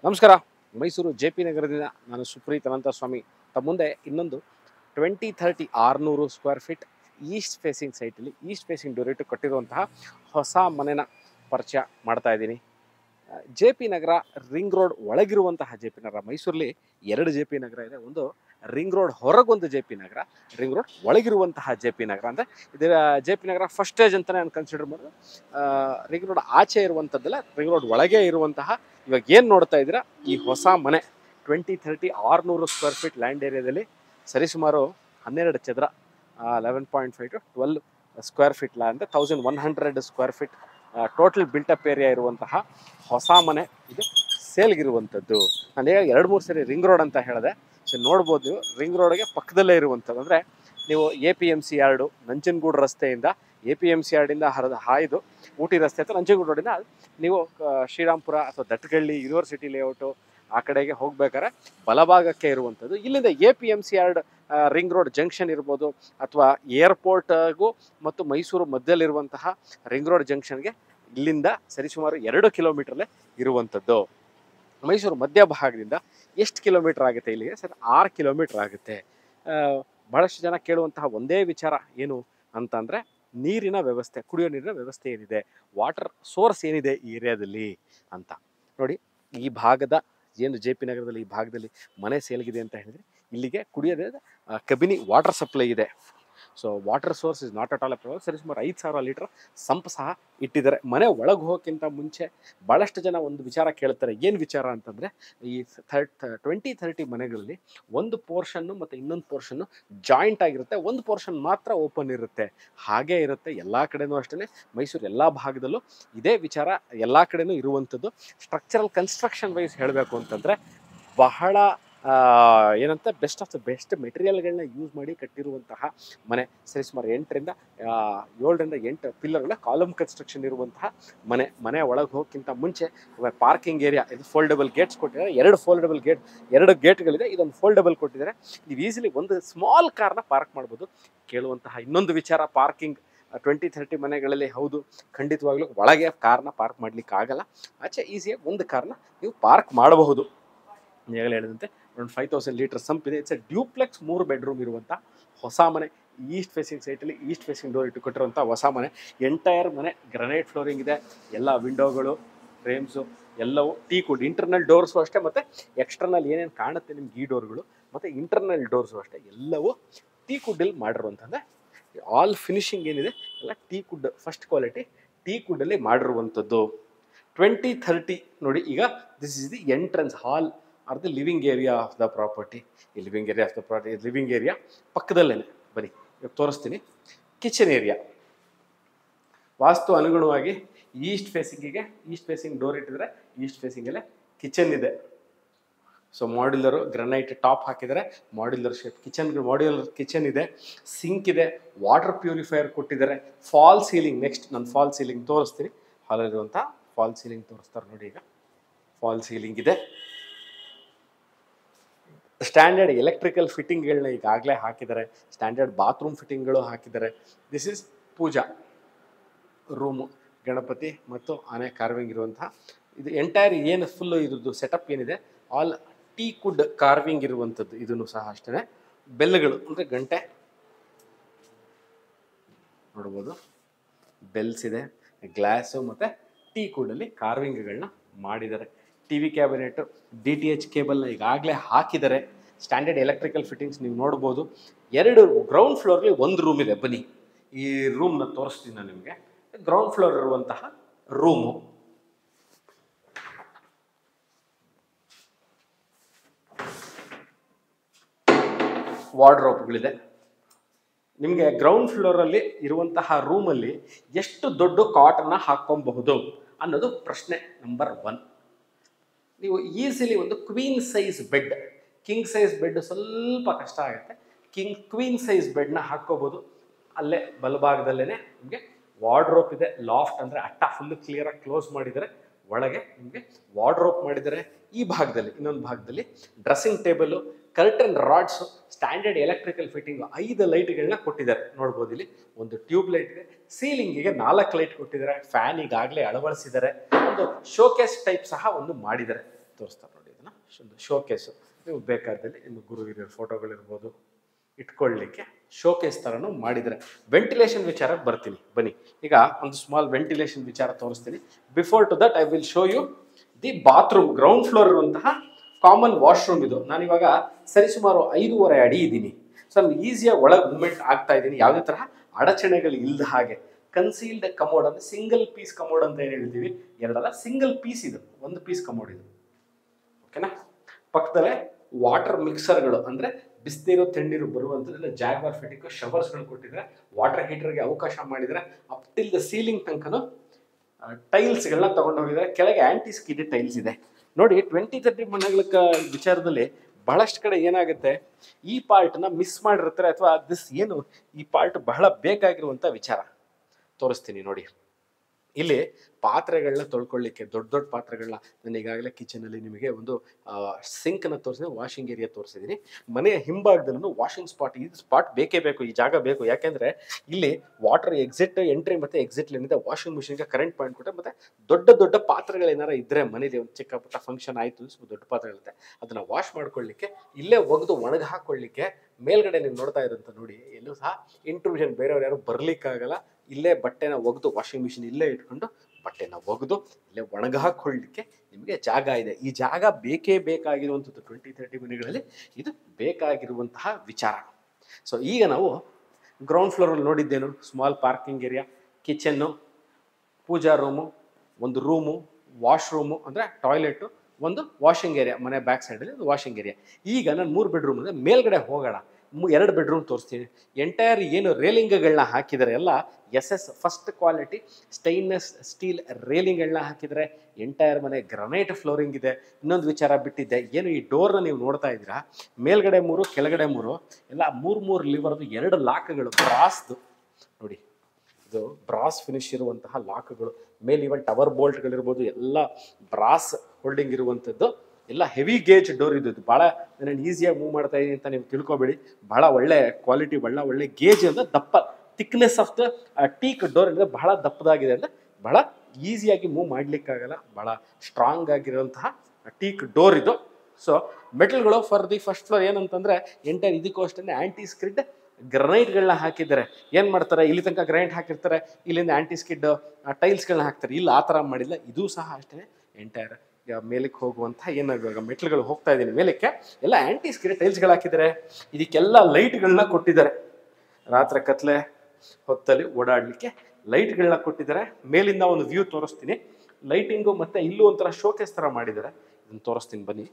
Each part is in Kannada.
ನಮಸ್ಕಾರ ಮೈಸೂರು ಜೆ ಪಿ ನಗರದಿಂದ ನಾನು ಸುಪ್ರೀತ್ ಅನಂತ ಸ್ವಾಮಿ ತಮ್ಮ ಮುಂದೆ ಇನ್ನೊಂದು ಟ್ವೆಂಟಿ ಥರ್ಟಿ ಆರುನೂರು ಸ್ಕ್ವೇರ್ ಫೀಟ್ ಈಸ್ಟ್ ಫೇಸಿಂಗ್ ಸೈಟಲ್ಲಿ ಈಸ್ಟ್ ಫೇಸಿಂಗ್ ಡೋರಿಟ್ಟು ಕಟ್ಟಿರುವಂತಹ ಹೊಸ ಮನೆನ ಪರಿಚಯ ಮಾಡ್ತಾ ಇದ್ದೀನಿ J P Nagar ring road ಒಳಗಿರುವಂತಹ ಜೆ ಪಿ ನಗರ ಮೈಸೂರಲ್ಲಿ ಎರಡು ಜೆ ಪಿ ನಗರ ಇದೆ ಒಂದು ರಿಂಗ್ ರೋಡ್ ಹೊರಗೊಂದು J P Nagar ring road ಒಳಗಿರುವಂತಹ ಜೆ ಪಿ ನಗರ ಅಂದರೆ ಇದರ J P Nagar first stage ಅಂತಲೇ ನಾನು ಕನ್ಸಿಡರ್ ಮಾಡೋದು ರಿಂಗ್ ರೋಡ್ ಆಚೆ ಇರುವಂಥದ್ದಲ್ಲ ರಿಂಗ್ ರೋಡ್ ಒಳಗೆ ಇರುವಂತಹ ಇವಾಗ ಏನು ನೋಡ್ತಾ ಇದ್ದೀರಾ ಈ ಹೊಸ ಮನೆ ಟ್ವೆಂಟಿ ಥರ್ಟಿ ಆರುನೂರು ಸ್ಕ್ವೇರ್ ಫೀಟ್ ಲ್ಯಾಂಡ್ ಏರಿಯಾದಲ್ಲಿ ಸರಿಸುಮಾರು ಹನ್ನೆರಡು ಚದರ eleven point five to twelve square feet ಲಾ ಅಂದರೆ thousand one hundred square feet total built up area ಇರುವಂತಹ ಹೊಸ ಮನೆ ಇದು ಸೇಲ್ಗಿರುವಂಥದ್ದು ನಾನು ಈಗ ಎರಡು ಮೂರು ಸರಿ ರಿಂಗ್ ರೋಡ್ ಅಂತ ಹೇಳಿದೆ ಸೊ ನೋಡ್ಬೋದು ನೀವು ರಿಂಗ್ ರೋಡ್ಗೆ ಪಕ್ಕದಲ್ಲೇ ಇರುವಂಥದ್ದು ಅಂದರೆ ನೀವು A P M C yard Nanjangud ರಸ್ತೆಯಿಂದ ಎ ಪಿ ಎಮ್ ಸಿ ಯಾರ್ಡಿಂದ ಹರಿದು ಹಾಯ್ದು ಊಟಿ ರಸ್ತೆ ಅಥವಾ ನಂಜನಗೂಡು ರೋಡಿಂದ ನೀವು ಆ, ಶ್ರೀರಾಮ್ಪುರ ಅಥವಾ ದಟ್ಟಗಳ್ಳಿ ಯೂನಿವರ್ಸಿಟಿ ಲೇಔಟು ಆ ಕಡೆಗೆ ಹೋಗ್ಬೇಕಾದ್ರೆ ಬಲಭಾಗಕ್ಕೆ ಇರುವಂಥದ್ದು ಇಲ್ಲಿಂದ A P M C yard ring road junction ಇರ್ಬೋದು ಅಥವಾ ಏರ್ಪೋರ್ಟ್ಗೂ ಮತ್ತು ಮೈಸೂರು ಮಧ್ಯದಲ್ಲಿರುವಂತಹ ರಿಂಗ್ ರೋಡ್ ಜಂಕ್ಷನ್ಗೆ ಇಲ್ಲಿಂದ ಸರಿಸುಮಾರು ಎರಡು ಕಿಲೋಮೀಟ್ರಲ್ಲೇ ಇರುವಂಥದ್ದು ಮೈಸೂರು ಮಧ್ಯಭಾಗದಿಂದ ಎಷ್ಟು ಕಿಲೋಮೀಟರ್ ಆಗುತ್ತೆ ಇಲ್ಲಿಗೆ ಸರ್ ಆರು ಕಿಲೋಮೀಟರ್ ಆಗುತ್ತೆ ಆ, ಬಹಳಷ್ಟು ಜನ ಕೇಳುವಂತಹ ಒಂದೇ ವಿಚಾರ ಏನು ಅಂತಂದರೆ ನೀರಿನ ವ್ಯವಸ್ಥೆ ಕುಡಿಯೋ ನೀರಿನ ವ್ಯವಸ್ಥೆ ಏನಿದೆ ವಾಟರ್ ಸೋರ್ಸ್ ಏನಿದೆ ಈ ಏರಿಯಾದಲ್ಲಿ ಅಂತ ನೋಡಿ ಈ ಭಾಗದ ಏನು ಜೆ ಪಿ ನಗರದಲ್ಲಿ ಈ ಭಾಗದಲ್ಲಿ ಮನೆ ಸೇಲ್ಗಿದೆ ಅಂತ ಹೇಳಿದರೆ ಇಲ್ಲಿಗೆ ಕುಡಿಯೋದೇ ಆ, ಕಬಿನಿ ವಾಟರ್ ಸಪ್ಲೈ ಇದೆ so water source is not at all a problem ಸರಿ ಸುಮಾರು ಐದು ಸಾವಿರ ಲೀಟರ್ ಸಂಪ್ ಸಹ ಇಟ್ಟಿದ್ದಾರೆ ಮನೆ ಒಳಗೆ ಹೋಗೋಕ್ಕಿಂತ ಮುಂಚೆ ಭಾಳಷ್ಟು ಜನ ಒಂದು ವಿಚಾರ ಕೇಳ್ತಾರೆ ಏನು ವಿಚಾರ ಅಂತಂದರೆ ಈ ಥರ್ಟ್ ಟ್ವೆಂಟಿ ಥರ್ಟಿ ಮನೆಗಳಲ್ಲಿ ಒಂದು ಪೋರ್ಷನ್ನು ಮತ್ತು ಇನ್ನೊಂದು ಪೋರ್ಷನ್ನು ಜಾಯಿಂಟ್ ಆಗಿರುತ್ತೆ ಒಂದು ಪೋರ್ಷನ್ ಮಾತ್ರ ಓಪನ್ ಇರುತ್ತೆ ಹಾಗೇ ಇರುತ್ತೆ ಎಲ್ಲ ಕಡೆನೂ ಅಷ್ಟೇ ಮೈಸೂರು ಎಲ್ಲ ಭಾಗದಲ್ಲೂ ಇದೇ ವಿಚಾರ ಎಲ್ಲ ಕಡೆನೂ ಇರುವಂಥದ್ದು ಸ್ಟ್ರಕ್ಚರಲ್ ಕನ್ಸ್ಟ್ರಕ್ಷನ್ ವೈಸ್ ಹೇಳಬೇಕು ಅಂತಂದರೆ ಬಹಳ ಆ, ಏನಂತ ಬೆಸ್ಟ್ ಆಫ್ ದ ಬೆಸ್ಟ್ ಮೆಟೀರಿಯಲ್ಗಳನ್ನ ಯೂಸ್ ಮಾಡಿ ಕಟ್ಟಿರುವಂತಹ ಮನೆ ಸರಿಸುಮಾರು ಎಂಟರಿಂದ ಆ, ಏಳರಿಂದ ಎಂಟು ಪಿಲ್ಲರ್ಗಳ ಕಾಲಮ್ ಕನ್ಸ್ಟ್ರಕ್ಷನ್ ಇರುವಂತಹ ಮನೆ ಮನೆ ಒಳಗೆ ಹೋಗೋಕ್ಕಿಂತ ಮುಂಚೆ ಪಾರ್ಕಿಂಗ್ ಏರಿಯಾ ಇದು ಫೋಲ್ಡಬಲ್ ಗೇಟ್ಸ್ ಕೊಟ್ಟಿದ್ದಾರೆ ಎರಡು ಫೋಲ್ಡಬಲ್ ಗೇಟ್ ಎರಡು ಗೇಟ್ಗಳಿದೆ ಇದೊಂದು ಫೋಲ್ಡಬಲ್ ಕೊಟ್ಟಿದ್ದಾರೆ ನೀವು ಈಸಿಲಿ ಒಂದು ಸ್ಮಾಲ್ ಕಾರ್ನ ಪಾರ್ಕ್ ಮಾಡ್ಬೋದು ಕೇಳುವಂತಹ ಇನ್ನೊಂದು ವಿಚಾರ ಪಾರ್ಕಿಂಗ್ ಟ್ವೆಂಟಿ ಥರ್ಟಿ ಮನೆಗಳಲ್ಲಿ ಹೌದು ಖಂಡಿತವಾಗ್ಲೂ ಒಳಗೆ ಕಾರ್ನ ಪಾರ್ಕ್ ಮಾಡ್ಲಿಕ್ಕೆ ಆಗಲ್ಲ ಆಚೆ ಈಸಿಯಾಗಿ ಒಂದು ಕಾರ್ನ ನೀವು ಪಾರ್ಕ್ ಮಾಡಬಹುದು ಈಗಾಗಲೇ ಹೇಳಿದಂತೆ ಒಂದು ಫೈವ್ ತೌಸಂಡ್ ಲೀಟರ್ ಸಂಪ್ ಇದೆ ಇಟ್ಸ್ ಎ ಡ್ಯೂಪ್ಲೆಕ್ಸ್ ಮೂರು ಬೆಡ್ರೂಮ್ ಇರುವಂಥ ಹೊಸ ಮನೆ ಈಸ್ಟ್ ಫೇಸಿಂಗ್ ಸೈಟಲ್ಲಿ ಈಸ್ಟ್ ಫೇಸಿಂಗ್ ಡೋರ್ ಇಟ್ಟು ಕೊಟ್ಟಿರುವಂಥ ಹೊಸ ಮನೆ ಎಂಟೈರ್ ಮನೆ ಗ್ರನೈಟ್ ಫ್ಲೋರಿಂಗ್ ಇದೆ ಎಲ್ಲ ವಿಂಡೋಗಳು ಫ್ರೇಮ್ಸು ಎಲ್ಲವೂ ಟೀ ಕುಡ್ ಇಂಟರ್ನಲ್ ಡೋರ್ಸು ಅಷ್ಟೇ ಮತ್ತು ಎಕ್ಸ್ಟರ್ನಲ್ ಏನೇನು ಕಾಣುತ್ತೆ ನಿಮ್ಗೆ ಈ ಡೋರ್ಗಳು ಮತ್ತು ಇಂಟರ್ನಲ್ ಡೋರ್ಸು ಅಷ್ಟೇ ಎಲ್ಲವೂ ಟೀ ಕುಡ್ಡಲ್ಲಿ ಮಾಡಿರುವಂಥದ್ದೇ ಆಲ್ ಫಿನಿಶಿಂಗ್ ಏನಿದೆ ಎಲ್ಲ teak wood first quality teak ಕುಡ್ಡಲ್ಲಿ ಮಾಡಿರುವಂಥದ್ದು ಟ್ವೆಂಟಿ ಥರ್ಟಿ ನೋಡಿ ಈಗ this is the entrance hall or the living area of the property ಈ living area of the property living area ಪಕ್ಕದಲ್ಲೇ ಬನ್ನಿ ಇವಾಗ ತೋರಿಸ್ತೀನಿ ಕಿಚನ್ ಏರಿಯಾ ವಾಸ್ತು ಅನುಗುಣವಾಗಿ ಈಸ್ಟ್ ಫೇಸಿಂಗಿಗೆ ಈಸ್ಟ್ ಫೇಸಿಂಗ್ ಡೋರ್ ಇಟ್ಟಿದ್ರೆ ಈಸ್ಟ್ ಫೇಸಿಂಗಲ್ಲೇ ಕಿಚನ್ ಇದೆ ಸೊ ಮಾಡ್ಯುಲರು ಗ್ರನೈಟ್ ಟಾಪ್ ಹಾಕಿದ್ದಾರೆ modular shape kitchen modular kitchen ಇದೆ ಸಿಂಕ್ ಇದೆ ವಾಟರ್ ಪ್ಯೂರಿಫೈಯರ್ ಕೊಟ್ಟಿದ್ದಾರೆ ಫಾಲ್ ಸೀಲಿಂಗ್ ನೆಕ್ಸ್ಟ್ ನಾನು ಫಾಲ್ ಸೀಲಿಂಗ್ ತೋರಿಸ್ತೀನಿ ಹಾಲಲ್ಲಿರುವಂಥ ಫಾಲ್ ಸೀಲಿಂಗ್ ತೋರಿಸ್ತಾರೆ ನೋಡಿ ಈಗ ಫಾಲ್ ಸೀಲಿಂಗ್ ಇದೆ ಸ್ಟ್ಯಾಂಡರ್ಡ್ ಎಲೆಕ್ಟ್ರಿಕಲ್ ಫಿಟ್ಟಿಂಗ್ಗಳನ್ನ ಈಗಾಗಲೇ ಹಾಕಿದ್ದಾರೆ ಸ್ಟ್ಯಾಂಡರ್ಡ್ ಬಾತ್ರೂಮ್ ಫಿಟ್ಟಿಂಗ್ಗಳು ಹಾಕಿದ್ದಾರೆ this is puja room Ganapati ಮತ್ತು ಆನೆ ಕಾರ್ವಿಂಗ್ ಇರುವಂತಹ ಇದು ಎಂಟೈರ್ ಏನು ಫುಲ್ಲು ಇದ್ರದ್ದು ಸೆಟಪ್ ಏನಿದೆ ಆಲ್ ಟೀ ಕುಡ್ ಕಾರ್ವಿಂಗ್ ಇರುವಂಥದ್ದು ಇದನ್ನು ಸಹ ಅಷ್ಟೇ ಬೆಲ್ಗಳು ಅಂದರೆ ಗಂಟೆ ನೋಡ್ಬೋದು ಬೆಲ್ಸ್ ಇದೆ ಗ್ಲಾಸು ಮತ್ತು ಟೀ ಕುಡಲ್ಲಿ ಕಾರ್ವಿಂಗ್ಗಳನ್ನ ಮಾಡಿದ್ದಾರೆ T V cabinet D T H ಕೇಬಲ್ನ ಈಗಾಗಲೇ ಹಾಕಿದ್ದಾರೆ ಸ್ಟ್ಯಾಂಡರ್ಡ್ ಎಲೆಕ್ಟ್ರಿಕಲ್ ಫಿಟ್ಟಿಂಗ್ಸ್ ನೀವು ನೋಡ್ಬೋದು ಎರಡು ಗ್ರೌಂಡ್ ಫ್ಲೋರ್ಲಿ ಒಂದು ರೂಮ್ ಇದೆ ಬನ್ನಿ ಈ ರೂಮ್ನ ತೋರಿಸ್ತೀನಿ ನಾನು ನಿಮಗೆ ಗ್ರೌಂಡ್ ಫ್ಲೋರ್ ಇರುವಂತಹ ರೂಮು ವಾರ್ಡ್ರೋಬ್ಗಳಿದೆ ನಿಮಗೆ ಗ್ರೌಂಡ್ ಫ್ಲೋರಲ್ಲಿ ಇರುವಂತಹ ರೂಮಲ್ಲಿ ಎಷ್ಟು ದೊಡ್ಡ ಕಾಟನ್ನ ಹಾಕ್ಕೊಬಹುದು ಅನ್ನೋದು ಪ್ರಶ್ನೆ ನಂಬರ್ ಒನ್ ನೀವು ಈಸಿಲಿ ಒಂದು queen size bed king size bed ಸ್ವಲ್ಪ ಕಷ್ಟ ಆಗುತ್ತೆ ಕಿಂಗ್ ಕ್ವೀನ್ ಸೈಜ್ ಬೆಡ್ನ ಹಾಕ್ಕೋಬೋದು ಅಲ್ಲೇ ಬಲಭಾಗದಲ್ಲೇ ನಿಮಗೆ ವಾರ್ಡ್ರೋಪ್ ಇದೆ ಲಾಫ್ಟ್ ಅಂದರೆ ಅಟ್ಟ ಫುಲ್ ಕ್ಲಿಯರಾಗಿ ಕ್ಲೋಸ್ ಮಾಡಿದರೆ ಒಳಗೆ ನಿಮಗೆ ವಾರ್ಡ್ರೋಪ್ ಮಾಡಿದ್ದಾರೆ ಈ ಭಾಗದಲ್ಲಿ ಇನ್ನೊಂದು ಭಾಗದಲ್ಲಿ dressing table curtain rods standard electrical fitting ಐದು ಲೈಟ್ಗಳನ್ನ ಕೊಟ್ಟಿದ್ದಾರೆ ನೋಡ್ಬೋದು ಇಲ್ಲಿ ಒಂದು ಟ್ಯೂಬ್ ಲೈಟ್ ಇದೆ ಸೀಲಿಂಗಿಗೆ ನಾಲ್ಕು ಲೈಟ್ ಕೊಟ್ಟಿದ್ದಾರೆ ಫ್ಯಾನ್ ಈಗಾಗಲೇ ಅಳವಡಿಸಿದ್ದಾರೆ ಒಂದು ಶೋಕೇಸ್ ಟೈಪ್ ಸಹ ಒಂದು ಮಾಡಿದ್ದಾರೆ ತೋರಿಸ್ತಾರೆ ನೋಡಿ ಇದನ್ನು ಒಂದು ಶೋಕೇಸು ನೀವು ಬೇಕಾದಲ್ಲಿ ನಿಮ್ಮ ಗುರು ಹಿರಿಯರ ಫೋಟೋಗಳಿರ್ಬೋದು ಇಟ್ಕೊಳ್ಳಿಕ್ಕೆ ಶೋಕೇಸ್ ಥರನೂ ಮಾಡಿದರೆ ವೆಂಟಿಲೇಷನ್ ವಿಚಾರಕ್ಕೆ ಬರ್ತೀನಿ ಬನ್ನಿ ಈಗ ಒಂದು ಸ್ಮಾಲ್ ವೆಂಟಿಲೇಷನ್ ವಿಚಾರ ತೋರಿಸ್ತೀನಿ before to that I will show you the bathroom ground floor ಇರುವಂತಹ ಕಾಮನ್ ವಾಶ್ರೂಮ್ ಇದು ನಾನಿವಾಗ ಸರಿಸುಮಾರು ಐದೂವರೆ ಅಡಿ ಇದ್ದೀನಿ ಸೊ ನಾನು ಈಸಿಯಾಗಿ ಒಳಗೆ ಮೂಮೆಂಟ್ ಆಗ್ತಾ ಇದ್ದೀನಿ ಯಾವುದೇ ತರಹ ಅಡಚಣೆಗಳು ಇಲ್ಲದ ಹಾಗೆ ಕನ್ಸೀಲ್ಡ್ ಕಮೋಡ್ ಅಂದ್ರೆ ಸಿಂಗಲ್ ಪೀಸ್ ಕಮೋಡ್ ಅಂತ ಏನು ಹೇಳ್ತೀವಿ ಎರಡಲ್ಲ ಸಿಂಗಲ್ ಪೀಸ್ ಇದು ಒಂದು ಪೀಸ್ ಕಮೋಡ್ ಇದು ಓಕೆನಾ ಪಕ್ಕದಲ್ಲೇ ವಾಟರ್ ಮಿಕ್ಸರ್ಗಳು ಅಂದ್ರೆ ಬಿಸಿನೀರು ತಣ್ಣೀರು ಬರುವಂಥದ್ದೆಲ್ಲ ಜಾಗ್ವಾರ್ ಫಿಟಿಂಗ್ ಶವರ್ಸ್ಗಳು ಕೊಟ್ಟಿದ್ದಾರೆ ವಾಟರ್ ಹೀಟರ್ಗೆ ಅವಕಾಶ ಮಾಡಿದರೆ ಅಪ್ ಟಿಲ್ ದ ಸೀಲಿಂಗ್ ತನಕನು ಟೈಲ್ಸ್ಗಳನ್ನ ತಗೊಂಡು ಹೋಗಿದ್ದಾರೆ ಕೆಳಗೆ ಆಂಟಿ ಸ್ಕಿಡ್ ಟೈಲ್ಸ್ ಇದೆ ನೋಡಿ ಟ್ವೆಂಟಿ ತರ್ಟಿ ಮನೆಗಳ ಕ- ವಿಚಾರದಲ್ಲಿ ಬಹಳಷ್ಟು ಕಡೆ ಏನಾಗುತ್ತೆ ಈ ಪಾರ್ಟ್ನ ಮಿಸ್ ಮಾಡಿರ್ತಾರೆ ಅಥವಾ ದಿಸ್ ಏನು ಈ ಪಾರ್ಟ್ ಬಹಳ ಬೇಕಾಗಿರುವಂಥ ವಿಚಾರ ತೋರಿಸ್ತೀನಿ ನೋಡಿ ಇಲ್ಲಿ ಪಾತ್ರೆಗಳನ್ನ ತೊಳ್ಕೊಳ್ಳಿಕ್ಕೆ ದೊಡ್ಡ ದೊಡ್ಡ ಪಾತ್ರೆಗಳನ್ನ ನಾನು ಈಗಾಗಲೇ ಕಿಚನಲ್ಲಿ ನಿಮಗೆ ಒಂದು ಸಿಂಕ್ನ ತೋರಿಸಿದ್ದೀನಿ ವಾಷಿಂಗ್ ಏರಿಯಾ ತೋರಿಸಿದ್ದೀನಿ ಮನೆಯ ಹಿಂಭಾಗದಲ್ಲೂ ವಾಷಿಂಗ್ ಸ್ಪಾಟ್ ಈ ಸ್ಪಾಟ್ ಬೇಕೇ ಬೇಕು ಈ ಜಾಗ ಬೇಕು ಯಾಕೆಂದ್ರೆ ಇಲ್ಲಿ ವಾಟರ್ ಎಕ್ಸಿಟ್ ಎಂಟ್ರಿ ಮತ್ತೆ ಎಕ್ಸಿಟ್ ಏನಿದೆ ವಾಷಿಂಗ್ ಮಿಷಿನ್ಗೆ ಕರೆಂಟ್ ಪಾಯಿಂಟ್ ಕೊಟ್ಟೆ ಮತ್ತೆ ದೊಡ್ಡ ದೊಡ್ಡ ಪಾತ್ರೆಗಳೇನಾರ ಇದ್ರೆ ಮನೇಲಿ ಒಂದು ಚಿಕ್ಕ ಪುಟ್ಟ ಫಂಕ್ಷನ್ ಆಯಿತು ಸ್ವಲ್ಪ ದೊಡ್ಡ ಪಾತ್ರೆಗಳಿರುತ್ತೆ ಅದನ್ನ ವಾಶ್ ಮಾಡ್ಕೊಳ್ಳಿಕ್ಕೆ ಇಲ್ಲೇ ಒಗೆದು ಒಣಗಿ ಹಾಕೊಳ್ಳಿಕ್ಕೆ ಮೇಲ್ಗಡೆ ನೀವು ನೋಡ್ತಾ ಇರೋಂಥ ನೋಡಿ ಎಲ್ಲೂ ಸಹ ಇಂಟ್ರೂಷನ್ ಬೇರೆಯವ್ರು ಯಾರು ಬರ್ಲಿಕ್ಕಾಗಲ್ಲ ಇಲ್ಲೇ ಬಟ್ಟೆನ ಒಗೆದು ವಾಷಿಂಗ್ ಮಿಷಿನ್ ಇಲ್ಲೇ ಇಟ್ಕೊಂಡು ಬಟ್ಟೆನ ಒಗೆದು ಇಲ್ಲೇ ಒಣಗ ಹಾಕೊಳ್ಳಿಕ್ಕೆ ನಿಮಗೆ ಜಾಗ ಇದೆ ಈ ಜಾಗ ಬೇಕೇ ಬೇಕಾಗಿರುವಂಥದ್ದು ಟ್ವೆಂಟಿ ತರ್ಟಿ ಮನೆಗಳಲ್ಲಿ ಇದು ಬೇಕಾಗಿರುವಂತಹ ವಿಚಾರ ಸೊ ಈಗ ನಾವು ಗ್ರೌಂಡ್ ಫ್ಲೋರಲ್ಲಿ ನೋಡಿದ್ದೇನು small parking area kitchen puja room ಒಂದು ರೂಮು ವಾಶ್ರೂಮು ಅಂದರೆ ಟಾಯ್ಲೆಟು ಒಂದು ವಾಷಿಂಗ್ ಏರಿಯಾ ಮನೆ ಬ್ಯಾಕ್ ಸೈಡಲ್ಲಿ ಒಂದು ವಾಷಿಂಗ್ ಏರಿಯಾ ಈಗ ನಾನು ಮೂರು ಬೆಡ್ರೂಮ್ ಅಂದರೆ ಮೇಲ್ಗಡೆ ಹೋಗೋಣ ಮು- ಎರಡು ಬೆಡ್ರೂಮ್ ತೋರಿಸ್ತೀನಿ ಎಂಟೈರ್ ಏನು ರೇಲಿಂಗ್ಗಳನ್ನ ಹಾಕಿದ್ದಾರೆ ಎಲ್ಲ S S first quality stainless steel ರೇಲಿಂಗ್ಗಳನ್ನ ಹಾಕಿದರೆ ಎಂಟೈರ್ ಮನೆ ಗ್ರನೈಟ್ ಫ್ಲೋರಿಂಗ್ ಇದೆ ಇನ್ನೊಂದು ವಿಚಾರ ಬಿಟ್ಟಿದ್ದೆ ಏನು ಈ ಡೋರ್ನ ನೀವು ನೋಡ್ತಾ ಇದ್ದೀರಾ ಮೇಲ್ಗಡೆ ಮೂರು ಕೆಳಗಡೆ ಮೂರು ಎಲ್ಲ ಮೂರು ಮೂರು ಲಿವರ್ದು ಎರಡು ಲಾಕ್ಗಳು ಬ್ರಾಸ್ದು ನೋಡಿ ಇದು ಬ್ರಾಸ್ ಫಿನಿಶ್ ಇರುವಂತಹ ಲಾಕ್ಗಳು ಮೇಲೆ ಇವನ್ ಟವರ್ ಬೋಲ್ಟ್ಗಳಿರ್ಬೋದು ಎಲ್ಲ ಬ್ರಾಸ್ ಹೋಲ್ಡಿಂಗ್ ಇರುವಂಥದ್ದು ಎಲ್ಲ ಹೆವಿ ಗೇಜ್ ಡೋರ್ ಇದು ಇದು ಭಾಳ ನಾನು ಈಸಿಯಾಗಿ ಮೂವ್ ಮಾಡ್ತಾ ಇದೀನಿ ಅಂತ ನೀವು ತಿಳ್ಕೊಬೇಡಿ ಭಾಳ ಒಳ್ಳೆ ಕ್ವಾಲಿಟಿ ಒಳ್ಳೆ ಒಳ್ಳೆ ಗೇಜ್ ಅಂದ್ರೆ ದಪ್ಪ thickness of the teak door ಅಂದರೆ ಬಹಳ ದಪ್ಪದಾಗಿದೆ ಅಂದರೆ ಬಹಳ ಈಸಿಯಾಗಿ ಮೂವ್ ಮಾಡ್ಲಿಕ್ಕಾಗಲ್ಲ ಬಹಳ ಸ್ಟ್ರಾಂಗ್ ಆಗಿರುವಂತಹ ಟೀಕ್ ಡೋರ್ ಇದು ಸೊ ಮೆಟಲ್ಗಳು ಫಾರ್ ದಿ ಫಸ್ಟ್ ಫ್ಲೋರ್ ಏನಂತಂದ್ರೆ ಎಂಟೈರ್ ಇದಕ್ಕೂ ಅಷ್ಟೇ ಆಂಟಿ ಸ್ಕ್ರಿಡ್ ಗ್ರನೈಟ್ಗಳನ್ನ ಹಾಕಿದ್ದಾರೆ ಏನು ಮಾಡ್ತಾರೆ ಇಲ್ಲಿ ತನಕ ಗ್ರನೈಟ್ ಹಾಕಿರ್ತಾರೆ ಇಲ್ಲಿಂದ ಆಂಟಿ ಸ್ಕಿಡ್ ಟೈಲ್ಸ್ಗಳನ್ನ ಹಾಕ್ತಾರೆ ಇಲ್ಲ ಆ ಥರ ಮಾಡಿಲ್ಲ ಇದು ಸಹ ಅಷ್ಟೇ ಎಂಟೈರ್ ಮೇಲಕ್ಕೆ ಹೋಗುವಂಥ ಏನು ಇವಾಗ ಮೆಟ್ಲುಗಳು ಹೋಗ್ತಾ ಇದ್ದೀನಿ ಮೇಲಕ್ಕೆ ಎಲ್ಲ ಆಂಟಿ ಸ್ಕಿಡ್ ಟೈಲ್ಸ್ಗಳು ಹಾಕಿದ್ದಾರೆ ಇದಕ್ಕೆಲ್ಲ ಲೈಟ್ಗಳನ್ನ ಕೊಟ್ಟಿದ್ದಾರೆ ರಾತ್ರಿ ಕತ್ಲೆ ಹೊತ್ತಲ್ಲಿ ಓಡಾಡಲಿಕ್ಕೆ ಲೈಟ್ಗಳನ್ನ ಕೊಟ್ಟಿದ್ದಾರೆ ಮೇಲಿಂದ ಒಂದು ವ್ಯೂ ತೋರಿಸ್ತೀನಿ ಲೈಟಿಂಗು ಮತ್ತೆ ಇಲ್ಲೂ ಒಂಥರ ಶೋಕೇಸ್ ಥರ ಮಾಡಿದ್ದಾರೆ ಇದನ್ನು ತೋರಿಸ್ತೀನಿ ಬನ್ನಿ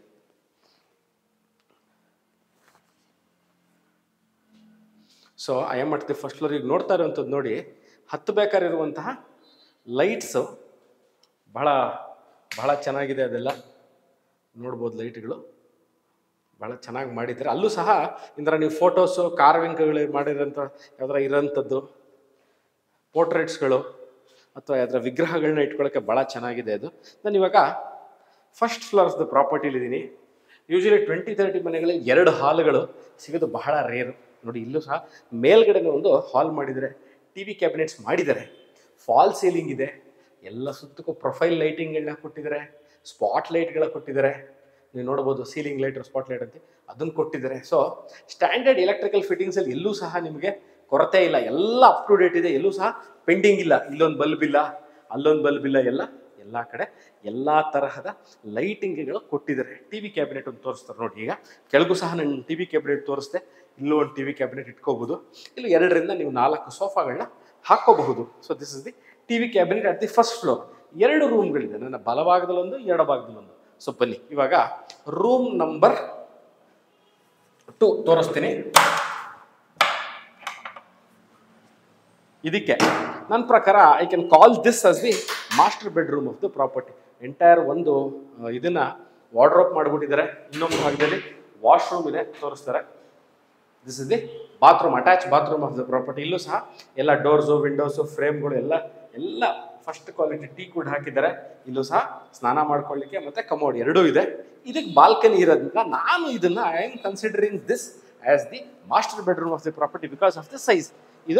so I am at the first floor ಈಗ ನೋಡ್ತಾ ಇರುವಂಥದ್ದು ನೋಡಿ ಹತ್ತಬೇಕಾಗಿರುವಂತಹ ಲೈಟ್ಸು ಬಹಳ ಬಹಳ ಚೆನ್ನಾಗಿದೆ ಅದೆಲ್ಲ ನೋಡ್ಬೋದು ಲೈಟ್ಗಳು ಭಾಳ ಚೆನ್ನಾಗಿ ಮಾಡಿದ್ದಾರೆ ಅಲ್ಲೂ ಸಹ ಇಂದ್ರ ನೀವು ಫೋಟೋಸು ಕಾರ್ವಿಂಗ್ಗಳು ಮಾಡಿರೋಂಥ ಯಾವ್ದಾರ ಇರೋಂಥದ್ದು ಪೋರ್ಟ್ರೇಟ್ಸ್ಗಳು ಅಥವಾ ಯಾವ್ದಾರ ವಿಗ್ರಹಗಳನ್ನ ಇಟ್ಕೊಳ್ಳೋಕ್ಕೆ ಭಾಳ ಚೆನ್ನಾಗಿದೆ ಅದು ನಾನು ಇವಾಗ ಫಸ್ಟ್ ಫ್ಲೋರ್ಸ್ದು ಪ್ರಾಪರ್ಟಿಲಿದ್ದೀನಿ ಯೂಶಲಿ ಟ್ವೆಂಟಿ ತರ್ಟಿ ಮನೆಗಳಲ್ಲಿ ಎರಡು ಹಾಲ್ಗಳು ಸಿಗೋದು ಬಹಳ ರೇರು ನೋಡಿ ಇಲ್ಲೂ ಸಹ ಮೇಲ್ಗಡೆ ಒಂದು ಹಾಲ್ ಮಾಡಿದ್ದಾರೆ ಟಿ ವಿ ಕ್ಯಾಬಿನೆಟ್ಸ್ ಮಾಡಿದ್ದಾರೆ ಫಾಲ್ ಸೀಲಿಂಗ್ ಇದೆ ಎಲ್ಲ ಸುತ್ತಕ್ಕೂ ಪ್ರೊಫೈಲ್ ಲೈಟಿಂಗ್ಗಳನ್ನ ಕೊಟ್ಟಿದ್ದಾರೆ ಸ್ಪಾಟ್ ಲೈಟ್ಗಳ ಕೊಟ್ಟಿದ್ದಾರೆ ನೀವು ನೋಡ್ಬೋದು ಸೀಲಿಂಗ್ ಲೈಟ್ ಸ್ಪಾಟ್ ಲೈಟ್ ಅಂತ ಅದನ್ನು ಕೊಟ್ಟಿದ್ದಾರೆ ಸೊ ಸ್ಟ್ಯಾಂಡರ್ಡ್ ಎಲೆಕ್ಟ್ರಿಕಲ್ ಫಿಟ್ಟಿಂಗ್ಸಲ್ಲಿ ಎಲ್ಲೂ ಸಹ ನಿಮಗೆ ಕೊರತೆ ಇಲ್ಲ ಎಲ್ಲ ಅಪ್ ಟು ಡೇಟ್ ಇದೆ ಎಲ್ಲೂ ಸಹ ಪೆಂಡಿಂಗ್ ಇಲ್ಲ ಇಲ್ಲೊಂದು ಬಲ್ಬ್ ಇಲ್ಲ ಅಲ್ಲೊಂದು ಬಲ್ಬ್ ಇಲ್ಲ ಎಲ್ಲ ಎಲ್ಲ ಕಡೆ ಎಲ್ಲ ತರಹದ ಲೈಟಿಂಗ್ಗಳು ಕೊಟ್ಟಿದ್ದಾರೆ ಟಿ ವಿ ಕ್ಯಾಬಿನೆಟ್ ಒಂದು ತೋರಿಸ್ತಾರೆ ನೋಡಿ ಈಗ ಕೆಳಗೂ ಸಹ ನಾನು ಟಿ ವಿ ಕ್ಯಾಬಿನೆಟ್ ತೋರಿಸ್ದೆ ಇಲ್ಲೂ ಒಂದು ಟಿ ವಿ ಕ್ಯಾಬಿನೆಟ್ ಇಟ್ಕೋಬಹುದು ಇಲ್ಲಿ ಎರಡರಿಂದ ನೀವು ನಾಲ್ಕು ಸೋಫಾಗಳನ್ನ ಹಾಕೋಬಹುದು so this is the T V cabinet at the first floor ಎರಡು ರೂಮ್ಗಳಿದೆ ನನ್ನ ಬಲಭಾಗದಲ್ಲೊಂದು ಎಡಭಾಗದಲ್ಲೊಂದು ಸೊ ಬನ್ನಿ ಇವಾಗ ರೂಮ್ ನಂಬರ್ ಟು ತೋರಿಸ್ತೀನಿ ಇದಕ್ಕೆ ನನ್ನ ಪ್ರಕಾರ I can call this as the master bedroom of the property entire ಒಂದು ಆ, ಇದನ್ನ ವಾರ್ಡ್ರೋಪ್ ಮಾಡಿಬಿಟ್ಟಿದ್ದಾರೆ ಇನ್ನೊಂದು ಭಾಗದಲ್ಲಿ ವಾಶ್ರೂಮ್ ಇದೆ ತೋರಿಸ್ತಾರೆ this is the bathroom attach bathroom of the property ಇಲ್ಲೂ ಸಹ ಎಲ್ಲ ಡೋರ್ಸು ವಿಂಡೋಸು ಫ್ರೇಮ್ಗಳು ಎಲ್ಲ ಎಲ್ಲ ಫಸ್ಟ್ ಕ್ವಾಲಿಟಿ ಟೀ ಕೂಡ ಹಾಕಿದ್ದಾರೆ ಇಲ್ಲೂ ಸಹ ಸ್ನಾನ ಮಾಡ್ಕೊಳ್ಳಿಕ್ಕೆ ಮತ್ತೆ ಕಮೋಡ್ ಎರಡೂ ಇದೆ ಇದಕ್ಕೆ ಬಾಲ್ಕನಿ ಇರೋದ್ರಿಂದ ನಾನು ಇದನ್ನ I am considering this as the master bedroom of the property because of the size ಇದು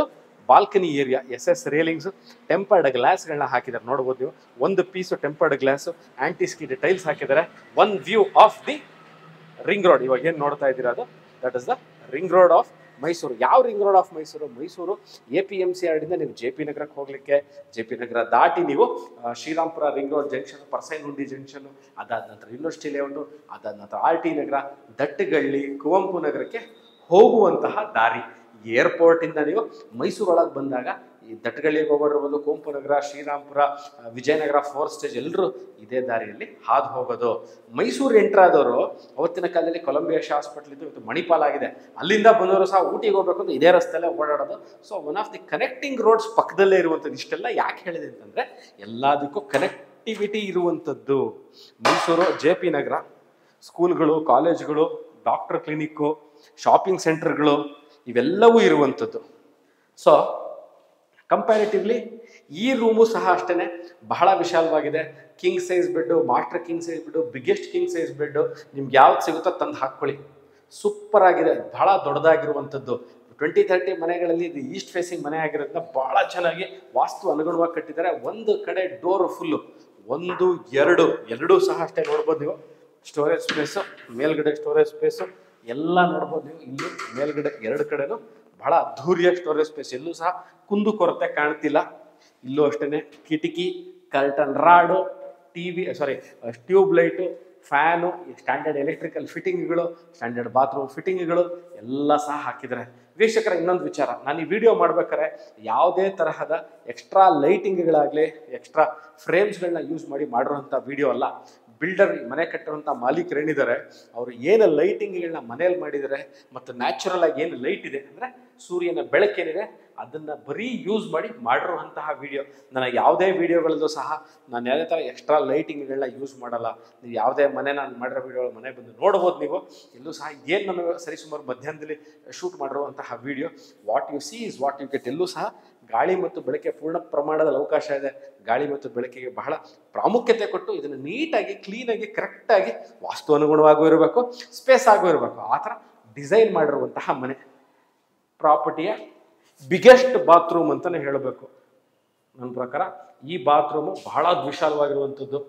balcony area S S railings tempered ಗ್ಲಾಸ್ಗಳನ್ನ ಹಾಕಿದ್ದಾರೆ ನೋಡ್ಬೋದು ನೀವು ಒಂದು piece tempered glass anti skid tiles ಹಾಕಿದ್ದಾರೆ one view of the ring road ಇವಾಗ ಏನು ನೋಡ್ತಾ ಇದ್ದೀರಾ ಅದು that is the ring road of Mysuru ಯಾವ ring road of Mysuru Mysuru A P M C ಆರ್ಡಿಂದ ನೀವು ಜೆ ಪಿ ನಗರಕ್ಕೆ ಹೋಗ್ಲಿಕ್ಕೆ ಜೆ ಪಿ ನಗರ ದಾಟಿ ನೀವು ಆ, ಶ್ರೀರಾಮ್ಪುರ ರಿಂಗ್ ರೋಡ್ ಜಂಕ್ಷನ್ ಪರ್ಸೈನುಂಡಿ ಜಂಕ್ಷನ್ ಅದಾದ ನಂತರ ಯೂನಿವರ್ಸಿಟಿ ಲೇಔಟು ಅದಾದ ನಂತರ ಆರ್ ಟಿ ನಗರ ದಟ್ಟಗಳ್ಳಿ ಕುವೆಂಪು ನಗರಕ್ಕೆ ಹೋಗುವಂತಹ ದಾರಿ ಏರ್ಪೋರ್ಟ್ ಇಂದ ನೀವು ಮೈಸೂರೊಳಗೆ ಬಂದಾಗ ಈ ದಟ್ಟಗಳ್ಳಿಗೆ ಹೋಗೋದಿರ್ಬೋದು ಕುವೆಂಪು ನಗರ ಶ್ರೀರಾಮ್ಪುರ ಆ, ವಿಜಯನಗರ ಫೋರ್ ಸ್ಟೇಜ್ ಎಲ್ಲರೂ ಇದೇ ದಾರಿಯಲ್ಲಿ ಹಾದು ಹೋಗೋದು ಮೈಸೂರು ಎಂಟ್ರ್ ಆದವರು ಅವತ್ತಿನ ಕಾಲದಲ್ಲಿ ಕೊಲಂಬಿಯಾ ಹಾಸ್ಪಿಟಲ್ ಇದ್ದು ಇವತ್ತು ಮಣಿಪಾಲ್ ಆಗಿದೆ ಅಲ್ಲಿಂದ ಬಂದವರು ಸಹ ಊಟಿಗೆ ಹೋಗ್ಬೇಕು ಅಂದ್ರೆ ಇದೇ ರಸ್ತೆಯಲ್ಲೇ ಓಡಾಡೋದು so one of the connecting roads ಪಕ್ಕದಲ್ಲೇ ಇರುವಂಥದ್ದು ಇಷ್ಟೆಲ್ಲ ಯಾಕೆ ಹೇಳಿದೆ ಅಂತಂದ್ರೆ ಎಲ್ಲದಕ್ಕೂ ಕನೆಕ್ಟಿವಿಟಿ ಇರುವಂಥದ್ದು ಮೈಸೂರು ಜೆ ಪಿ ನಗರ ಸ್ಕೂಲ್ಗಳು ಕಾಲೇಜ್ಗಳು ಡಾಕ್ಟರ್ ಕ್ಲಿನಿಕ್ಕು ಶಾಪಿಂಗ್ ಸೆಂಟರ್ಗಳು ಇವೆಲ್ಲವೂ ಇರುವಂಥದ್ದು ಸೊ ಕಂಪ್ಯಾರಿಟಿವ್ಲಿ ಈ ರೂಮು ಸಹ ಅಷ್ಟೇ ಬಹಳ ವಿಶಾಲವಾಗಿದೆ king size bed master king size bed biggest king size bed ನಿಮ್ಗೆ ಯಾವ್ದು ಸಿಗುತ್ತೋ ತಂದು ಹಾಕ್ಕೊಳ್ಳಿ ಸೂಪರ್ ಆಗಿದೆ ಬಹಳ ದೊಡ್ಡದಾಗಿರುವಂಥದ್ದು ಟ್ವೆಂಟಿ ತರ್ಟಿ ಮನೆಗಳಲ್ಲಿ ಇದು ಈಸ್ಟ್ ಫೇಸಿಂಗ್ ಮನೆ ಆಗಿರೋದ್ರಿಂದ ಬಹಳ ಚೆನ್ನಾಗಿ ವಾಸ್ತು ಅನುಗುಣವಾಗಿ ಕಟ್ಟಿದ್ದಾರೆ ಒಂದು ಕಡೆ ಡೋರ್ ಫುಲ್ಲು ಒಂದು ಎರಡು ಎರಡೂ ಸಹ ಅಷ್ಟೇ ನೋಡ್ಬೋದು ನೀವು ಸ್ಟೋರೇಜ್ ಸ್ಪೇಸು ಮೇಲ್ಗಡೆ ಸ್ಟೋರೇಜ್ ಸ್ಪೇಸು ಎಲ್ಲ ನೋಡ್ಬೋದು ನೀವು ಇಲ್ಲಿ ಮೇಲ್ಗಡೆ ಎರಡು ಕಡೆನೂ ಬಹಳ ಅದ್ಧೂರಿಯಾಗಿ ಸ್ಟೋರೇಜ್ ಸ್ಪೇಸ್ ಎಲ್ಲೂ ಸಹ ಕುಂದು ಕೊರತೆ ಕಾಣ್ತಿಲ್ಲ ಇಲ್ಲೂ ಅಷ್ಟೇ ಕಿಟಕಿ curtain rod T V sorry tube light fan standard electrical ಫಿಟ್ಟಿಂಗ್ಗಳು ಸ್ಟ್ಯಾಂಡರ್ಡ್ ಬಾತ್ರೂಮ್ ಫಿಟ್ಟಿಂಗ್ಗಳು ಎಲ್ಲ ಸಹ ಹಾಕಿದ್ದಾರೆ ವೀಕ್ಷಕರ ಇನ್ನೊಂದು ವಿಚಾರ ನಾನು ಈ ವಿಡಿಯೋ ಮಾಡ್ಬೇಕಾದ್ರೆ ಯಾವುದೇ ತರಹದ ಎಕ್ಸ್ಟ್ರಾ ಲೈಟಿಂಗ್ಗಳಾಗಲಿ ಎಕ್ಸ್ಟ್ರಾ ಫ್ರೇಮ್ಸ್ಗಳನ್ನ ಯೂಸ್ ಮಾಡಿ ಮಾಡಿರುವಂಥ ವಿಡಿಯೋ ಅಲ್ಲ ಬಿಲ್ಡರ್ ಮನೆ ಕಟ್ಟಿರುವಂಥ ಮಾಲೀಕರು ಏನಿದ್ದಾರೆ ಅವರು ಏನು ಲೈಟಿಂಗ್ಗಳನ್ನ ಮನೇಲಿ ಮಾಡಿದ್ದಾರೆ ಮತ್ತು ನ್ಯಾಚುರಲ್ ಆಗಿ ಏನು ಲೈಟ್ ಇದೆ ಅಂದರೆ ಸೂರ್ಯನ ಬೆಳಕೇನಿದೆ ಅದನ್ನು ಬರೀ ಯೂಸ್ ಮಾಡಿ ಮಾಡಿರುವಂತಹ ವಿಡಿಯೋ ನನ್ನ ಯಾವುದೇ ವಿಡಿಯೋಗಳಲ್ಲೂ ಸಹ ನಾನು ಯಾವುದೇ ಥರ ಎಕ್ಸ್ಟ್ರಾ ಲೈಟಿಂಗ್ಗಳನ್ನ ಯೂಸ್ ಮಾಡಲ್ಲ ನೀವು ಯಾವುದೇ ಮನೆ ನಾನು ಮಾಡಿರೋ ವಿಡಿಯೋಗಳು ಮನೆ ಬಂದು ನೋಡ್ಬೋದು ನೀವು ಎಲ್ಲೂ ಸಹ ಏನು ನಾನು ಸರಿಸುಮಾರು ಮಧ್ಯಾಹ್ನದಲ್ಲಿ ಶೂಟ್ ಮಾಡಿರುವಂತಹ video what you see is what you get ಎಲ್ಲೂ ಸಹ ಗಾಳಿ ಮತ್ತು ಬೆಳಕೆ ಪೂರ್ಣ ಪ್ರಮಾಣದಲ್ಲಿ ಅವಕಾಶ ಇದೆ ಗಾಳಿ ಮತ್ತು ಬೆಳಕಿಗೆ ಬಹಳ ಪ್ರಾಮುಖ್ಯತೆ ಕೊಟ್ಟು ಇದನ್ನು ನೀಟಾಗಿ ಕ್ಲೀನಾಗಿ ಕರೆಕ್ಟಾಗಿ ವಾಸ್ತು ಅನುಗುಣವಾಗೂ ಇರಬೇಕು ಸ್ಪೇಸ್ ಆಗೂ ಇರಬೇಕು ಆ ಥರ ಡಿಸೈನ್ ಮಾಡಿರುವಂತಹ ಮನೆ ಪ್ರಾಪರ್ಟಿಯ ಬಿಗ್ಗೆಸ್ಟ್ ಬಾತ್ರೂಮ್ ಅಂತಲೇ ಹೇಳಬೇಕು ನನ್ನ ಪ್ರಕಾರ ಈ ಬಾತ್ರೂಮು ಬಹಳ ವಿಶಾಲವಾಗಿರುವಂಥದ್ದು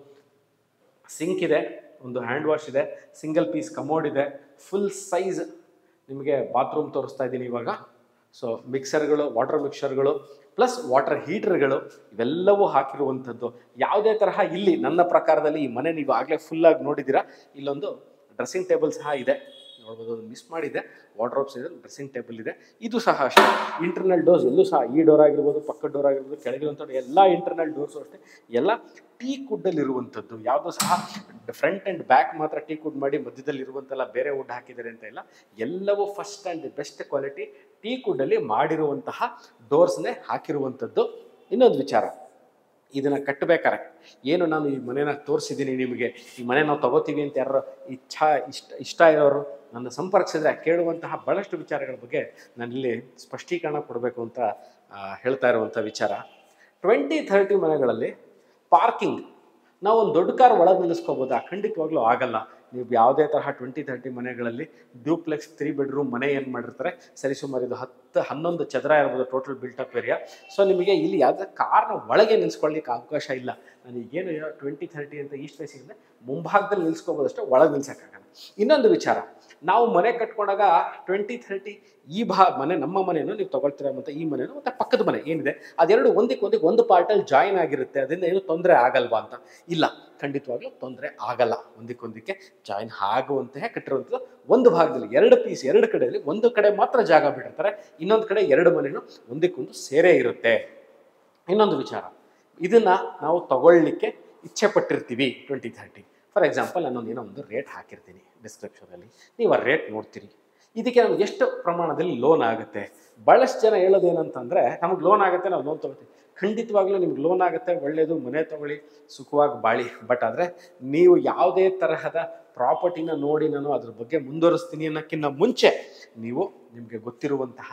ಸಿಂಕ್ ಇದೆ ಒಂದು ಹ್ಯಾಂಡ್ ವಾಶ್ ಇದೆ ಸಿಂಗಲ್ ಪೀಸ್ ಕಮೋಡ್ ಇದೆ ಫುಲ್ ಸೈಜ್ ನಿಮಗೆ ಬಾತ್ರೂಮ್ ತೋರಿಸ್ತಾ ಇದ್ದೀನಿ ಇವಾಗ ಸೊ ಮಿಕ್ಸರ್ಗಳು ವಾಟರ್ ಮಿಕ್ಸರ್ಗಳು ಪ್ಲಸ್ ವಾಟರ್ ಹೀಟರ್ಗಳು ಇವೆಲ್ಲವೂ ಹಾಕಿರುವಂಥದ್ದು ಯಾವುದೇ ತರಹ ಇಲ್ಲಿ ನನ್ನ ಪ್ರಕಾರದಲ್ಲಿ ಈ ಮನೆ ನೀವು ಆಗಲೇ ಫುಲ್ಲಾಗಿ ನೋಡಿದ್ದೀರಾ ಇಲ್ಲೊಂದು ಡ್ರೆಸ್ಸಿಂಗ್ ಟೇಬಲ್ ಸಹ ಇದೆ ನೋಡ್ಬೋದು ಅದು ಮಿಸ್ ಮಾಡಿದೆ ವಾರ್ಡ್ರೋಬ್ಸ್ ಇದೆ ಡ್ರೆಸ್ಸಿಂಗ್ ಟೇಬಲ್ ಇದೆ ಇದು ಸಹ ಅಷ್ಟೇ ಇಂಟರ್ನಲ್ ಡೋರ್ಸ್ ಎಲ್ಲೂ ಸಹ ಈ ಡೋರ್ ಆಗಿರ್ಬೋದು ಪಕ್ಕದ ಡೋರ್ ಆಗಿರ್ಬೋದು ಕೆಳಗಿರುವಂಥ ಎಲ್ಲ ಇಂಟರ್ನಲ್ ಡೋರ್ಸು ಅಷ್ಟೇ ಎಲ್ಲ ಟೀ ಕುಡ್ಡಲ್ಲಿ ಇರುವಂಥದ್ದು ಯಾವುದೂ ಸಹ ಫ್ರಂಟ್ ಆ್ಯಂಡ್ ಬ್ಯಾಕ್ ಮಾತ್ರ ಟೀ ಕುಡ್ ಮಾಡಿ ಮಧ್ಯದಲ್ಲಿ ಇರುವಂತೆಲ್ಲ ಬೇರೆ ವುಡ್ ಹಾಕಿದ್ದಾರೆ ಅಂತ ಇಲ್ಲ ಎಲ್ಲವೂ first and best quality teak ಕುಡ್ಡಲ್ಲಿ ಮಾಡಿರುವಂತಹ ಡೋರ್ಸ್ನೇ ಹಾಕಿರುವಂಥದ್ದು ಇನ್ನೊಂದು ವಿಚಾರ ಇದನ್ನ ಕಟ್ಟಬೇಕಾರೆ ಏನು ನಾನು ಈ ಮನೆನ ತೋರಿಸಿದ್ದೀನಿ ನಿಮಗೆ ಈ ಮನೆ ನಾವು ತಗೋತೀವಿ ಅಂತ ಯಾರು ಇಚ್ಛಾ ಇಷ್ಟ ಇಷ್ಟ ಇರೋರು ನನ್ನ ಸಂಪರ್ಕಿಸಿದ್ರೆ ಕೇಳುವಂತಹ ಬಹಳಷ್ಟು ವಿಚಾರಗಳ ಬಗ್ಗೆ ನಾನಿಲ್ಲಿ ಸ್ಪಷ್ಟೀಕರಣ ಕೊಡಬೇಕು ಅಂತ ಆ, ಹೇಳ್ತಾ ಇರುವಂಥ ವಿಚಾರ ಟ್ವೆಂಟಿ ಥರ್ಟಿ ಮನೆಗಳಲ್ಲಿ ಪಾರ್ಕಿಂಗ್ ನಾವು ಒಂದು ದೊಡ್ಡ ಕಾರ್ ಒಳಗೆ ನಿಲ್ಲಿಸ್ಕೋಬೋದಾ ಖಂಡಿತವಾಗ್ಲೂ ಆಗಲ್ಲ ನೀವು ಯಾವುದೇ ತರಹ ಟ್ವೆಂಟಿ ತರ್ಟಿ ಮನೆಗಳಲ್ಲಿ ಡ್ಯೂಪ್ಲೆಕ್ಸ್ ತ್ರೀ ಬೆಡ್ರೂಮ್ ಮನೆ ಏನು ಮಾಡಿರ್ತಾರೆ ಸರಿಸುಮಾರು ಇದು ಹತ್ತು ಹನ್ನೊಂದು ಚದರ ಇರ್ಬೋದು ಟೋಟಲ್ ಬಿಲ್ಟಪ್ ಏರಿಯಾ ಸೊ ನಿಮಗೆ ಇಲ್ಲಿ ಯಾವುದೇ ಕಾರ್ನ ಒಳಗೆ ನಿಲ್ಸ್ಕೊಳ್ಳಿಕ್ಕೆ ಅವಕಾಶ ಇಲ್ಲ ನಾನು ಈಗೇನು ಟ್ವೆಂಟಿ ಥರ್ಟಿ ಅಂತ ಈಸ್ಟ್ ಫೇಸಿಂಗ್ ಇದೆ ಮುಂಭಾಗದಲ್ಲಿ ನಿಲ್ಸ್ಕೋಬೋದು ಅಷ್ಟೇ ಒಳಗೆ ನಿಲ್ಸೋಕ್ಕಾಗಲ್ಲ ಇನ್ನೊಂದು ವಿಚಾರ ನಾವು ಮನೆ ಕಟ್ಕೊಂಡಾಗ ಟ್ವೆಂಟಿ ಥರ್ಟಿ ಈ ಭಾ ಮನೆ ನಮ್ಮ ಮನೆಯನ್ನು ನೀವು ತಗೊಳ್ತೀರ ಮತ್ತು ಈ ಮನೆಯನ್ನು ಮತ್ತು ಪಕ್ಕದ ಮನೆ ಏನಿದೆ ಅದೆರಡು ಒಂದಕ್ಕೆ ಒಂದಕ್ಕೆ ಒಂದು ಪಾರ್ಟಲ್ಲಿ ಜಾಯಿನ್ ಆಗಿರುತ್ತೆ ಅದರಿಂದ ಏನು ತೊಂದರೆ ಆಗಲ್ವಾ ಅಂತ ಇಲ್ಲ ಖಂಡಿತವಾಗ್ಲೂ ತೊಂದರೆ ಆಗಲ್ಲ ಒಂದಕ್ಕೊಂದಕ್ಕೆ ಜಾಯಿನ್ ಆಗುವಂತಹ ಕಟ್ಟಿರುವಂಥದ್ದು ಒಂದು ಭಾಗದಲ್ಲಿ ಎರಡು ಪೀಸ್ ಎರಡು ಕಡೆಯಲ್ಲಿ ಒಂದು ಕಡೆ ಮಾತ್ರ ಜಾಗ ಬಿಟ್ಟಿರ್ತಾರೆ ಇನ್ನೊಂದು ಕಡೆ ಎರಡು ಮನೆಯೂ ಒಂದಕ್ಕೊಂದು ಸೇರೇ ಇರುತ್ತೆ ಇನ್ನೊಂದು ವಿಚಾರ ಇದನ್ನ ನಾವು ತಗೊಳ್ಳಿಕ್ಕೆ ಇಚ್ಛೆ ಪಟ್ಟಿರ್ತೀವಿ ಟ್ವೆಂಟಿ ಥರ್ಟಿ ಫಾರ್ ಎಕ್ಸಾಂಪಲ್ ನಾನೊಂದು ಏನೋ ಒಂದು ರೇಟ್ ಹಾಕಿರ್ತೀನಿ ಡಿಸ್ಕ್ರಿಪ್ಷನಲ್ಲಿ ನೀವು ಆ ರೇಟ್ ನೋಡ್ತೀರಿ ಇದಕ್ಕೆ ನಮ್ಗೆ ಎಷ್ಟು ಪ್ರಮಾಣದಲ್ಲಿ ಲೋನ್ ಆಗುತ್ತೆ ಭಾಳಷ್ಟು ಜನ ಹೇಳೋದು ಏನಂತಂದರೆ ನಮಗೆ ಲೋನ್ ಆಗುತ್ತೆ ನಾವು ಲೋನ್ ತೊಗೋತೀವಿ ಖಂಡಿತವಾಗ್ಲೂ ನಿಮ್ಗೆ ಲೋನ್ ಆಗುತ್ತೆ ಒಳ್ಳೆಯದು ಮನೆ ತಗೊಳ್ಳಿ ಸುಖವಾಗಿ ಬಾಳಿ ಬಟ್ ಆದರೆ ನೀವು ಯಾವುದೇ ತರಹದ ಪ್ರಾಪರ್ಟಿನ ನೋಡಿ ನಾನು ಅದ್ರ ಬಗ್ಗೆ ಮುಂದುವರಿಸ್ತೀನಿ ಅನ್ನೋಕ್ಕಿಂತ ಮುಂಚೆ ನೀವು ನಿಮಗೆ ಗೊತ್ತಿರುವಂತಹ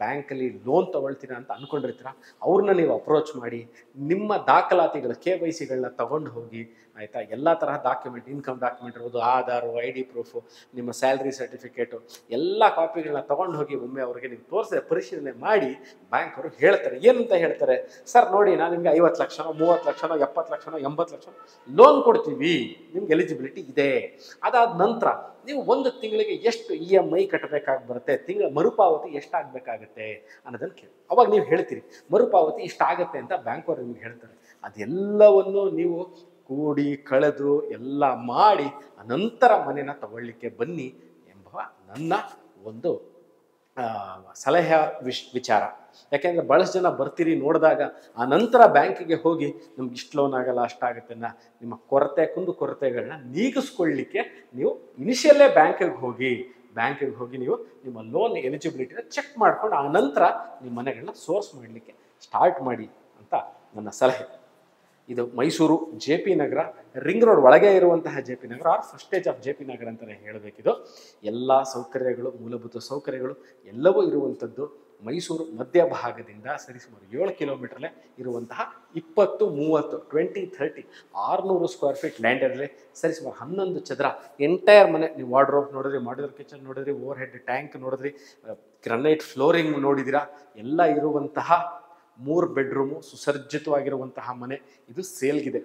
ಬ್ಯಾಂಕಲ್ಲಿ ಲೋನ್ ತೊಗೊಳ್ತೀರಾ ಅಂತ ಅಂದ್ಕೊಂಡಿರ್ತೀರ ಅವ್ರನ್ನ ನೀವು ಅಪ್ರೋಚ್ ಮಾಡಿ ನಿಮ್ಮ ದಾಖಲಾತಿಗಳು ಕೆ ವೈ ಸಿಗಳನ್ನ ತಗೊಂಡು ಹೋಗಿ ಆಯಿತಾ ಎಲ್ಲ ತರಹ ಡಾಕ್ಯುಮೆಂಟ್ ಇನ್ಕಮ್ ಡಾಕ್ಯುಮೆಂಟ್ ಇರ್ಬೋದು ಆಧಾರು ಐ ಡಿ ಪ್ರೂಫು ನಿಮ್ಮ ಸ್ಯಾಲ್ರಿ ಸರ್ಟಿಫಿಕೇಟು ಎಲ್ಲ ಕಾಪಿಗಳನ್ನ ತಗೊಂಡು ಹೋಗಿ ಒಮ್ಮೆ ಅವರಿಗೆ ನೀವು ತೋರಿಸಿದ್ರೆ ಪರಿಶೀಲನೆ ಮಾಡಿ ಬ್ಯಾಂಕ್ ಅವರು ಹೇಳ್ತಾರೆ ಏನಂತ ಹೇಳ್ತಾರೆ ಸರ್ ನೋಡಿ ನಾನು ನಿಮಗೆ ಐವತ್ತು ಲಕ್ಷನೋ ಮೂವತ್ತು ಲಕ್ಷನೋ ಎಪ್ಪತ್ತು ಲಕ್ಷನೋ ಎಂಬತ್ತು ಲಕ್ಷ ಲೋನ್ ಕೊಡ್ತೀವಿ ನಿಮ್ಗೆ ಎಲಿಜಿಬಿಲಿಟಿ ಇದೆ ಅದಾದ ನಂತರ ನೀವು ಒಂದು ತಿಂಗಳಿಗೆ ಎಷ್ಟು ಇ ಎಮ್ ಐ ಕಟ್ಟಬೇಕಾಗಿ ಬರುತ್ತೆ ತಿಂಗಳ ಮರುಪಾವತಿ ಎಷ್ಟಾಗಬೇಕಾಗತ್ತೆ ಅನ್ನೋದನ್ನು ಕೇಳಿ ಅವಾಗ ನೀವು ಹೇಳ್ತೀರಿ ಮರುಪಾವತಿ ಇಷ್ಟಾಗತ್ತೆ ಅಂತ ಬ್ಯಾಂಕ್ ಅವರು ನಿಮ್ಗೆ ಹೇಳ್ತಾರೆ ಅದೆಲ್ಲವನ್ನು ನೀವು ಕೂಡಿ ಕಳೆದು ಎಲ್ಲ ಮಾಡಿ ಅನಂತರ ಮನೆನ ತಗೊಳ್ಳಿಕ್ಕೆ ಬನ್ನಿ ಎಂಬ ನನ್ನ ಒಂದು ಆ, ಸಲಹೆ ವಿಶ್ ವಿಚಾರ ಯಾಕೆಂದರೆ ಭಾಳಷ್ಟು ಜನ ಬರ್ತೀರಿ ನೋಡಿದಾಗ ಆ ನಂತರ ಬ್ಯಾಂಕಿಗೆ ಹೋಗಿ ನಮ್ಗೆ ಇಷ್ಟು ಲೋನ್ ಆಗಲ್ಲ ಅಷ್ಟಾಗುತ್ತೆ ಅನ್ನೋ ನಿಮ್ಮ ಕೊರತೆ ಕುಂದು ಕೊರತೆಗಳನ್ನ ನೀಗಿಸ್ಕೊಳ್ಳಿಕ್ಕೆ ನೀವು ಇನಿಷಿಯಲ್ಲೇ ಬ್ಯಾಂಕಿಗೆ ಹೋಗಿ ಬ್ಯಾಂಕಿಗೆ ಹೋಗಿ ನೀವು ನಿಮ್ಮ ಲೋನ್ ಎಲಿಜಿಬಿಲಿಟಿನ ಚೆಕ್ ಮಾಡ್ಕೊಂಡು ಆ ನಂತರ ನಿಮ್ಮ ಮನೆಗಳನ್ನ ಸೋರ್ಸ್ ಮಾಡಲಿಕ್ಕೆ ಸ್ಟಾರ್ಟ್ ಮಾಡಿ ಅಂತ ನನ್ನ ಸಲಹೆ ಇದು Mysuru J P Nagar ring road ಒಳಗೆ ಇರುವಂತಹ J P Nagar or first stage of J P Nagar ಅಂತಲೇ ಹೇಳಬೇಕಿದು ಎಲ್ಲ ಸೌಕರ್ಯಗಳು ಮೂಲಭೂತ ಸೌಕರ್ಯಗಳು ಎಲ್ಲವೂ ಇರುವಂಥದ್ದು ಮೈಸೂರು ಮಧ್ಯಭಾಗದಿಂದ ಸರಿಸುಮಾರು ಏಳು ಕಿಲೋಮೀಟರ್ಲೆ ಇರುವಂತಹ ಇಪ್ಪತ್ತು ಮೂವತ್ತು ಟ್ವೆಂಟಿ ಥರ್ಟಿ ಆರುನೂರು ಸ್ಕ್ವೇರ್ ಫೀಟ್ ಲ್ಯಾಂಡಲ್ಲಿ ಸರಿಸುಮಾರು ಹನ್ನೊಂದು ಚದರ ಎಂಟೈರ್ ಮನೆ ನೀವು ವಾರ್ಡ್ರೋಬ್ ನೋಡಿದ್ರಿ ಮಾಡ್ಯುಲರ್ ಕಿಚನ್ ನೋಡಿದ್ರಿ ಓವರ್ ಹೆಡ್ ಟ್ಯಾಂಕ್ ನೋಡಿದ್ರಿ ಗ್ರನೈಟ್ ಫ್ಲೋರಿಂಗ್ ನೋಡಿದಿರಾ ಎಲ್ಲ ಇರುವಂತಹ ಮೂರು ಬೆಡ್ರೂಮು ಸುಸರ್ಜಿತವಾಗಿರುವಂತಹ ಮನೆ ಇದು ಸೇಲ್ಗಿದೆ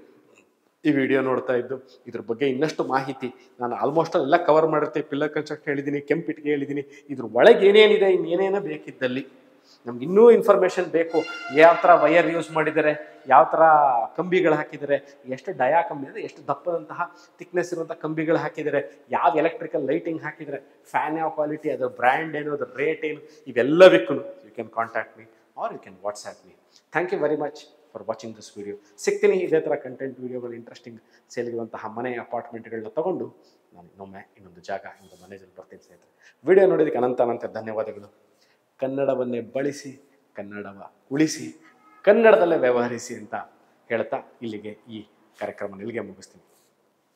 ಈ ವಿಡಿಯೋ ನೋಡ್ತಾ ಇದ್ದು ಇದ್ರ ಬಗ್ಗೆ ಇನ್ನಷ್ಟು ಮಾಹಿತಿ ನಾನು ಆಲ್ಮೋಸ್ಟ್ ಎಲ್ಲ ಕವರ್ ಮಾಡಿರ್ತೀನಿ ಪಿಲ್ಲರ್ ಕನ್ಸ್ಟ್ರಕ್ಟ್ ಹೇಳಿದ್ದೀನಿ ಕೆಂಪಿಟ್ಗೆ ಹೇಳಿದ್ದೀನಿ ಇದ್ರ ಒಳಗೆ ಏನೇನಿದೆ ಇನ್ನೇನೇನೋ ಬೇಕಿದ್ದಲ್ಲಿ ನಮ್ಗೆ ಇನ್ನೂ ಇನ್ಫಾರ್ಮೇಷನ್ ಬೇಕು ಯಾವ ಥರ ವಯರ್ ಯೂಸ್ ಮಾಡಿದ್ದಾರೆ ಯಾವ ಥರ ಕಂಬಿಗಳು ಹಾಕಿದ್ದಾರೆ ಎಷ್ಟು ಡಯಾ ಕಂಬಿ ಅಂದರೆ ಎಷ್ಟು ದಪ್ಪದಂತಹ ಥಿಕ್ನೆಸ್ ಇರುವಂಥ ಕಂಬಿಗಳು ಹಾಕಿದ್ದಾರೆ ಯಾವ ಎಲೆಕ್ಟ್ರಿಕಲ್ ಲೈಟಿಂಗ್ ಹಾಕಿದ್ದಾರೆ ಫ್ಯಾನ್ ಯಾವ ಕ್ವಾಲಿಟಿ ಅದ್ರ ಬ್ರ್ಯಾಂಡ್ ಏನು ಅದ್ರ ರೇಟ್ ಏನು ಇವೆಲ್ಲದಕ್ಕೂ you can contact me or you can WhatsApp me thank you very much for watching this video ಸಿಗ್ತೀನಿ ಇದೇ ಥರ ಕಂಟೆಂಟ್ ವಿಡಿಯೋಗಳು ಇಂಟ್ರೆಸ್ಟಿಂಗ್ ಸೇಲ್ಗಿರುವಂತಹ ಮನೆ ಅಪಾರ್ಟ್ಮೆಂಟ್ಗಳನ್ನ ತಗೊಂಡು ನಾನು ಇನ್ನೊಮ್ಮೆ ಇನ್ನೊಂದು ಜಾಗ ಇನ್ನೊಂದು ಮನೆಯಲ್ಲಿ ಬರ್ತೀನಿ ಸ್ನೇಹಿತರೆ ವಿಡಿಯೋ ನೋಡೋದಕ್ಕೆ ಅನಂತ ಅನಂತ ಧನ್ಯವಾದಗಳು ಕನ್ನಡವನ್ನೇ ಬಳಸಿ ಕನ್ನಡವ ಉಳಿಸಿ ಕನ್ನಡದಲ್ಲೇ ವ್ಯವಹರಿಸಿ ಅಂತ ಹೇಳ್ತಾ ಇಲ್ಲಿಗೆ ಈ ಕಾರ್ಯಕ್ರಮ ಇಲ್ಲಿಗೆ ಮುಗಿಸ್ತೀನಿ